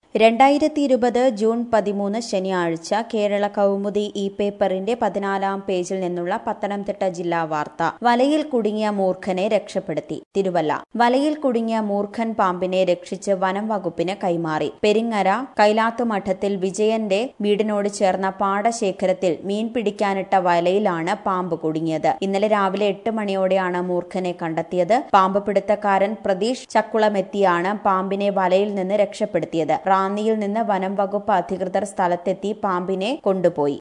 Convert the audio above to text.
രണ്ടായിരത്തി ഇരുപത് ജൂൺ പതിമൂന്ന് ശനിയാഴ്ച കേരള കൗമുദി ഇ പേപ്പറിന്റെ പതിനാലാം പേജിൽ നിന്നുള്ള പത്തനംതിട്ട ജില്ലാ വാർത്ത വലയിൽ കുടുങ്ങിയ മൂർഖനെ രക്ഷപ്പെടുത്തി തിരുവല്ല വലയിൽ കുടുങ്ങിയ മൂർഖൻ പാമ്പിനെ രക്ഷിച്ച് വനം വകുപ്പിന് കൈമാറി പെരിങ്ങര കൈലാത്തുമഠത്തിൽ വിജയന്റെ വീടിനോട് ചേർന്ന പാടശേഖരത്തിൽ മീൻ പിടിക്കാനിട്ട വലയിലാണ് പാമ്പ് കുടുങ്ങിയത് ഇന്നലെ രാവിലെ എട്ട് മണിയോടെയാണ് മൂർഖനെ കണ്ടെത്തിയത് പാമ്പ് പിടുത്തക്കാരൻ പ്രതീഷ് ചക്കുളമെത്തിയാണ് പാമ്പിനെ വലയിൽ നിന്ന് രക്ഷപ്പെടുത്തിയത് റാന്നിയിൽ നിന്ന് വനം വകുപ്പ് അധികൃതർ സ്ഥലത്തെത്തി പാമ്പിനെ കൊണ്ടുപോയി